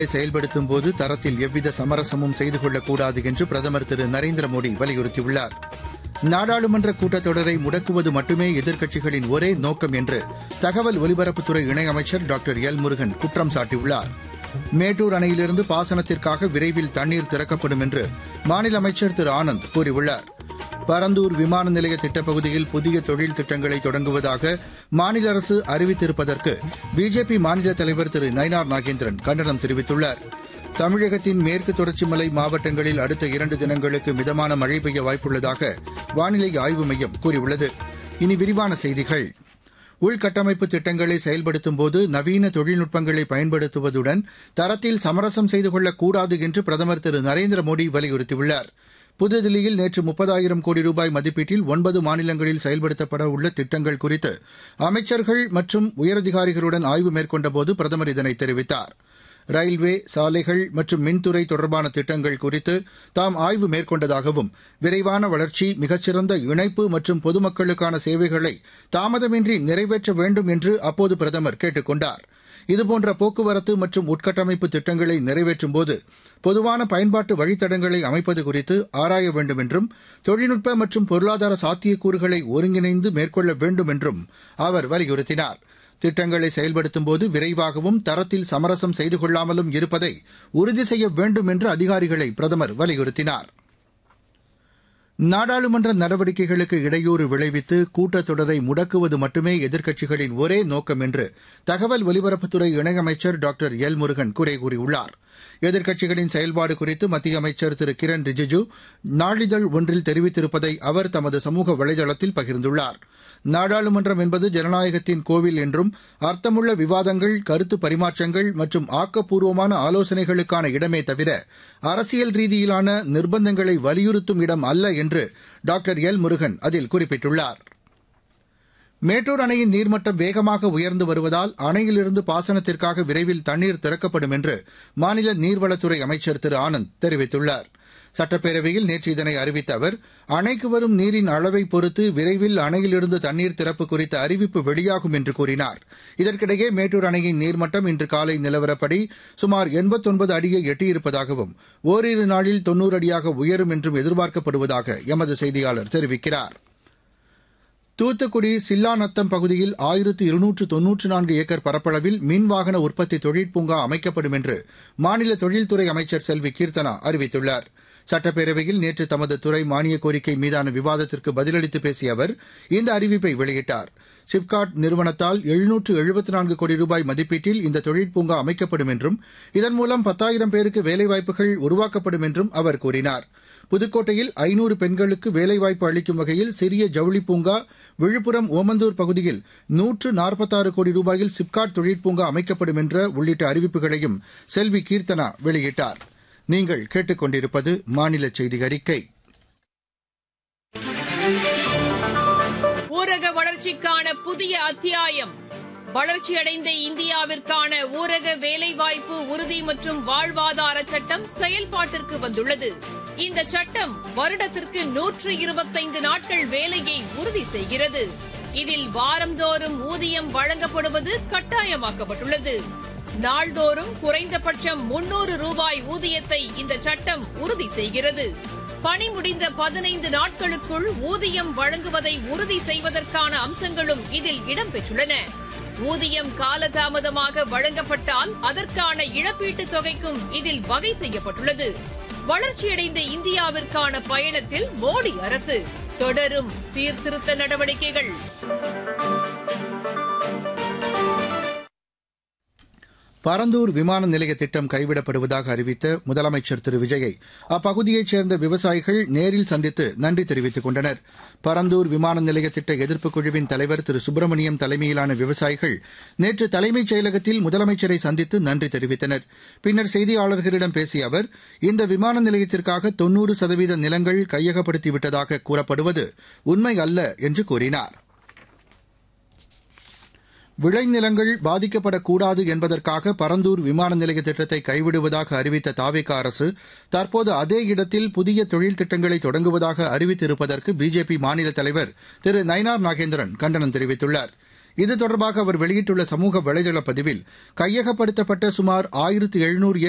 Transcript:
செயல்படுத்தும் போது தரத்தில் எவ்வித சமரசமும் செய்து கொள்ளக்கூடாது என்று பிரதமர் திரு நரேந்திர மோடி வலியுறுத்தியுள்ளார் நாடாளுமன்ற கூட்டத்தொடரை முடக்குவது மட்டுமே எதிர்க்கட்சிகளின் ஒரே நோக்கம் என்று தகவல் ஒலிபரப்புத்துறை இணையமைச்சர் டாக்டர் எல் முருகன் குற்றம் சாட்டியுள்ளார் மேட்டூர் அணையிலிருந்து பாசனத்திற்காக விரைவில் தண்ணீர் திறக்கப்படும் என்று மாநில அமைச்சர் திரு ஆனந்த் கூறியுள்ளார் பரந்தூர் விமான நிலைய திட்டப்பகுதியில் புதிய தொழில் திட்டங்களை தொடங்குவதாக மாநில அரசு அறிவித்திருப்பதற்கு பிஜேபி மாநில தலைவர் திரு நயினார் நாகேந்திரன் கண்டனம் தெரிவித்துள்ளார் தமிழகத்தின் மேற்கு தொடர்ச்சி மலை மாவட்டங்களில் அடுத்த இரண்டு தினங்களுக்கு மிதமான மழை பெய்ய வாய்ப்புள்ளதாக வானிலை ஆய்வு மையம் கூறியுள்ளது இனி விரிவான செய்திகள் உள்கட்டமைப்பு திட்டங்களை செயல்படுத்தும் போது நவீன தொழில்நுட்பங்களை பயன்படுத்துவதுடன் தரத்தில் சமரசம் செய்து கொள்ளக்கூடாது என்று பிரதமர் திரு நரேந்திர மோடி வலியுறுத்தியுள்ளார் புதுதில்லியில் நேற்று முப்பதாயிரம் கோடி ரூபாய் மதிப்பீட்டில் ஒன்பது மாநிலங்களில் செயல்படுத்தப்பட உள்ள திட்டங்கள் குறித்து அமைச்சர்கள் மற்றும் உயரதிகாரிகளுடன் ஆய்வு மேற்கொண்டபோது பிரதமர் இதனை தெரிவித்தார் ரயில்வே சாலைகள் மற்றும் மின்துறை தொடர்பான திட்டங்கள் குறித்து தாம் ஆய்வு மேற்கொண்டதாகவும் விரைவான வளர்ச்சி மிகச்சிறந்த இணைப்பு மற்றும் பொதுமக்களுக்கான சேவைகளை தாமதமின்றி நிறைவேற்ற வேண்டும் என்று அப்போது பிரதமர் கேட்டுக் கொண்டார் இதுபோன்ற போக்குவரத்து மற்றும் உட்கட்டமைப்பு திட்டங்களை நிறைவேற்றும்போது பொதுவான பயன்பாட்டு வழித்தடங்களை அமைப்பது குறித்து ஆராய வேண்டும் என்றும் தொழில்நுட்ப மற்றும் பொருளாதார சாத்தியக்கூறுகளை ஒருங்கிணைந்து மேற்கொள்ள வேண்டும் என்றும் அவர் வலியுறுத்தினார் திட்டங்களை செயல்படுத்தும்போது விரைவாகவும் தரத்தில் சமரசம் செய்து கொள்ளாமலும் இருப்பதை உறுதி செய்ய வேண்டும் என்று அதிகாரிகளை பிரதமர் வலியுறுத்தினார் நாடாளுமன்ற நடவடிக்கைகளுக்கு இடையூறு விளைவித்து கூட்டத்தொடரை முடக்குவது மட்டுமே எதிர்க்கட்சிகளின் ஒரே நோக்கம் என்று தகவல் ஒலிபரப்புத்துறை இணையமைச்சர் டாக்டர் எல் முருகன் குறை கூறியுள்ளார் எதிர்க்கட்சிகளின் செயல்பாடு குறித்து மத்திய அமைச்சர் திரு கிரண் ரிஜிஜு நாளிதழ் ஒன்றில் தெரிவித்திருப்பதை அவர் தமது சமூக வலைதளத்தில் பகிர்ந்துள்ளார் நாடாளுமன்றம் என்பது ஜனநாயகத்தின் கோவில் என்றும் அர்த்தமுள்ள விவாதங்கள் கருத்து பரிமாற்றங்கள் மற்றும் ஆக்கப்பூர்வமான ஆலோசனைகளுக்கான இடமே தவிர அரசியல் ரீதியிலான நிர்பந்தங்களை வலியுறுத்தும் இடம் அல்ல என்று டாக்டர் எல் முருகன் அதில் குறிப்பிட்டுள்ளார் மேட்டூர் அணையின் நீர்மட்டம் வேகமாக உயர்ந்து வருவதால் அணையிலிருந்து பாசனத்திற்காக விரைவில் தண்ணீர் திறக்கப்படும் என்று மாநில நீர்வளத்துறை அமைச்சர் திரு ஆனந்த் தெரிவித்துள்ளார் சட்டப்பேரவையில் நேற்று இதனை அறிவித்த அவர் அணைக்கு வரும் நீரின் அளவை பொறுத்து விரைவில் அணையிலிருந்து தண்ணீர் திறப்பு குறித்த அறிவிப்பு வெளியாகும் என்று கூறினார் இதற்கிடையே மேட்டூர் அணையின் நீர்மட்டம் இன்று காலை நிலவரப்படி சுமார் எண்பத்தொன்பது அடியை எட்டியிருப்பதாகவும் ஓரிரு நாளில் தொன்னூறு அடியாக உயரும் என்றும் எதிர்பார்க்கப்படுவதாக எமது செய்தியாளர் தெரிவிக்கிறார் தூத்துக்குடி சில்லாநத்தம் பகுதியில் ஆயிரத்து இருநூற்று தொன்னூற்று நான்கு ஏக்கர் பரப்பளவில் மின்வாகன உற்பத்தி தொழிற்பூங்கா அமைக்கப்படும் என்று மாநில தொழில்துறை அமைச்சர் செல்வி கீர்த்தனா அறிவித்துள்ளார் சட்டப்பேரவையில் நேற்று தமது துறை மானிய கோரிக்கை மீதான விவாதத்திற்கு பதிலளித்து பேசிய அவர் இந்த அறிவிப்பை வெளியிட்டார் சிப்காட் நிறுவனத்தால் எழுநூற்று எழுபத்தி நான்கு கோடி ரூபாய் மதிப்பீட்டில் இந்த தொழிற்பூங்கா அமைக்கப்படும் என்றும் இதன் மூலம் பத்தாயிரம் பேருக்கு வேலைவாய்ப்புகள் உருவாக்கப்படும் என்றும் அவர் கூறினார் புதுக்கோட்டையில் ஐநூறு பெண்களுக்கு வேலைவாய்ப்பு அளிக்கும் வகையில் சிறிய ஜவுளி பூங்கா விழுப்புரம் ஓமந்தூர் பகுதியில் நூற்று நாற்பத்தாறு கோடி ரூபாயில் சிப்காட் தொழிற்பூங்கா அமைக்கப்படும் என்ற உள்ளிட்ட அறிவிப்புகளையும் செல்வி கீர்த்தனா வெளியிட்டார் நீங்கள் கேட்டுக்கொண்டிருப்பது மாநில செய்தி அறிக்கை ஊரக வளர்ச்சிக்கான புதிய அத்தியாயம் வளர்ச்சியடைந்த இந்தியாவிற்கான ஊரக வேலைவாய்ப்பு உறுதி மற்றும் வாழ்வாதார சட்டம் செயல்பாட்டிற்கு வந்துள்ளது இந்த சட்டம் வருடத்திற்கு நூற்று இருபத்தைந்து நாட்கள் வேலையை உறுதி செய்கிறது இதில் வாரந்தோறும் ஊதியம் வழங்கப்படுவது கட்டாயமாக்கப்பட்டுள்ளது நாள்தோறும் குறைந்தபட்சம் முன்னூறு ரூபாய் ஊதியத்தை இந்த சட்டம் உறுதி செய்கிறது பணி முடிந்த பதினைந்து நாட்களுக்குள் ஊதியம் வழங்குவதை உறுதி செய்வதற்கான அம்சங்களும் இதில் இடம்பெற்றுள்ளன ஊதியம் காலதாமதமாக வழங்கப்பட்டால் அதற்கான இழப்பீட்டுத் தொகைக்கும் இதில் வகை செய்யப்பட்டுள்ளது வளர்ச்சியடைந்த இந்தியாவிற்கான பயணத்தில் மோடி அரசு தொடரும் சீர்திருத்த நடவடிக்கைகள் பரந்தூர் விமான நிலைய திட்டம் கைவிடப்படுவதாக அறிவித்த முதலமைச்சர் திரு விஜயை அப்பகுதியைச் சேர்ந்த விவசாயிகள் நேரில் சந்தித்து நன்றி தெரிவித்துக் கொண்டனர் பரந்தூர் விமான நிலைய திட்ட எதிர்ப்புக் குழுவின் தலைவர் திரு சுப்பிரமணியம் தலைமையிலான விவசாயிகள் நேற்று தலைமைச் செயலகத்தில் முதலமைச்சரை சந்தித்து நன்றி தெரிவித்தனர் பின்னர் செய்தியாளர்களிடம் பேசிய அவர் இந்த விமான நிலையத்திற்காக தொன்னூறு சதவீத நிலங்கள் கையகப்படுத்திவிட்டதாக கூறப்படுவது உண்மை அல்ல என்று கூறினார் விளைநிலங்கள் பாதிக்கப்படக்கூடாது என்பதற்காக பரந்தூர் விமான நிலைய திட்டத்தை கைவிடுவதாக அறிவித்த தாவேக அரசு தற்போது அதே இடத்தில் புதிய தொழில் திட்டங்களை தொடங்குவதாக அறிவித்திருப்பதற்கு பிஜேபி மாநில தலைவர் திரு நயினார் நாகேந்திரன் கண்டனம் தெரிவித்துள்ளார் இது தொடர்பாக அவர் வெளியிட்டுள்ள சமூக வலைதள பதிவில் கையகப்படுத்தப்பட்ட சுமார் ஆயிரத்து எழுநூறு